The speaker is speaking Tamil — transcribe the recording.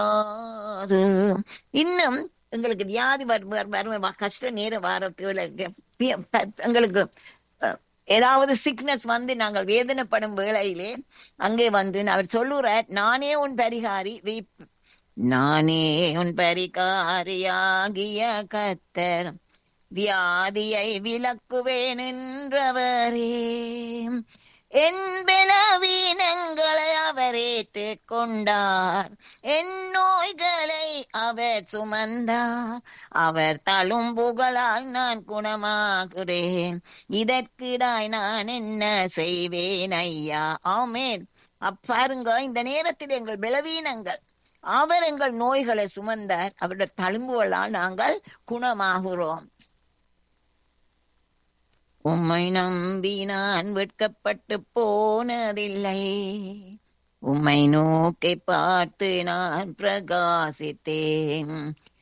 அது இன்னும் எங்களுக்கு வியாதி வரும் வரும் வரும் வ- கஷ்ட நேர வாரத்துக்கு எங்களுக்கு அஹ், ஏதாவது சிக்னஸ் வந்து நாங்கள் வேதனைப்படும் வேளையிலே அங்கே வந்து அவர் சொல்லுறார் நானே உன் பரிகாரி வி- நானே உன் பரிகாரியாகிய கத்தர் வியாதியை விலக்குவேன் என்றவரே என் பலவீனங்களை அவர் ஏற்றுக் கொண்டார் என் நோய்களை அவர் சுமந்தார் அவர் தழும்புகளால் நான் குணமாகிறேன் இதற்கிடாய் நான் என்ன செய்வேன் ஐயா ஆமேன் அப்பாருங்க இந்த நேரத்தில் எங்கள் பலவீனங்கள் அவர் எங்கள் நோய்களை சுமந்தார் அவருடைய தழும்புகளால் நாங்கள் குணமாகிறோம் உம்மை நம்பி நான் வெட்கப்பட்டு போனதில்லை உம்மை நோக்கி பார்த்து நான் பிரகாசித்தேன்